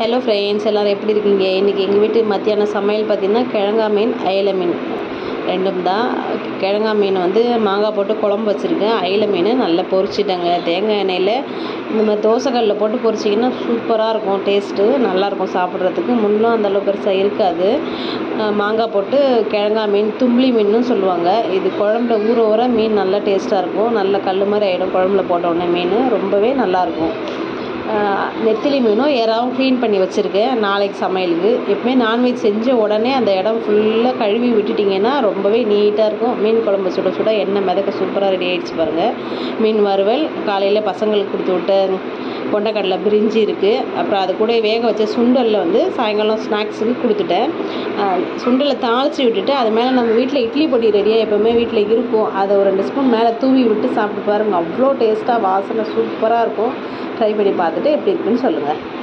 hello friends எல்லோரும் எப்படி இருக்கீங்க இன்றைக்கி எங்கள் வீட்டு மத்தியானம் சமையல் பார்த்திங்கன்னா கிழங்கா மீன் அயில மீன் ரெண்டும் தான் கிழங்கா மீன் வந்து மாங்காய் போட்டு குழம்பு வச்சுருக்கேன் அயில மீன் நல்லா பொரிச்சிட்டேங்க தேங்காய் எண்ணெயில் இந்த மாதிரி தோசைக்கல்லில் போட்டு பொரிச்சிங்கன்னா சூப்பராக இருக்கும் டேஸ்ட்டு நல்லாயிருக்கும் சாப்பிட்றதுக்கு முள்ளும் அந்தளவு பெருசாக இருக்காது அஹ் மாங்காய் போட்டு கிழங்கா மீன் தும்பி மீன்னு சொல்லுவாங்க இது குழம்புல ஊற ஊற மீன் நல்லா டேஸ்ட்டாக இருக்கும் நல்ல கல் மாதிரி ஆகிடும் குழம்புல போட்ட உடனே மீன் ரொம்பவே நல்லாயிருக்கும் ஆஹ் நெத்திலி மீனும் எறாவும் க்ளீன் பண்ணி வச்சுருக்கேன் நாளைக்கு சமையலுக்கு எப்பவுமே நான்வெஜ் செஞ்ச உடனே அந்த இடம் ஃபுல்லாக கழுவி விட்டுட்டிங்கன்னா ரொம்பவே நீட்டாக இருக்கும் மீன் குழம்பு சுட சுட எண்ணெய் மிதக்க சூப்பராக ரெடி ஆகிடுச்சு பாருங்கள் மீன் வறுவல் காலையில் பசங்களுக்கு கொடுத்து விட்ட கொண்டக்கடலை பிரிஞ்சி இருக்குது அப்புறம் அது கூட வேக வச்ச சுண்டலில் வந்து சாயங்காலம் ஸ்நாக்ஸுக்கு கொடுத்துட்டேன் ஆஹ் சுண்டலை தாளித்து விட்டுட்டு அது மேலே நம்ம வீட்டில் இட்லி பொடி ரெடியாக எப்போவுமே வீட்டில் இருக்கும் அதை ஒரு ரெண்டு ஸ்பூன் மேலே தூவி விட்டு சாப்பிட்டு பாருங்கள் அவ்வளோ டேஸ்ட்டாக வாசனை சூப்பராக இருக்கும் ட்ரை பண்ணி பார்த்துட்டு எப்படி இருக்குன்னு சொல்லுங்கள்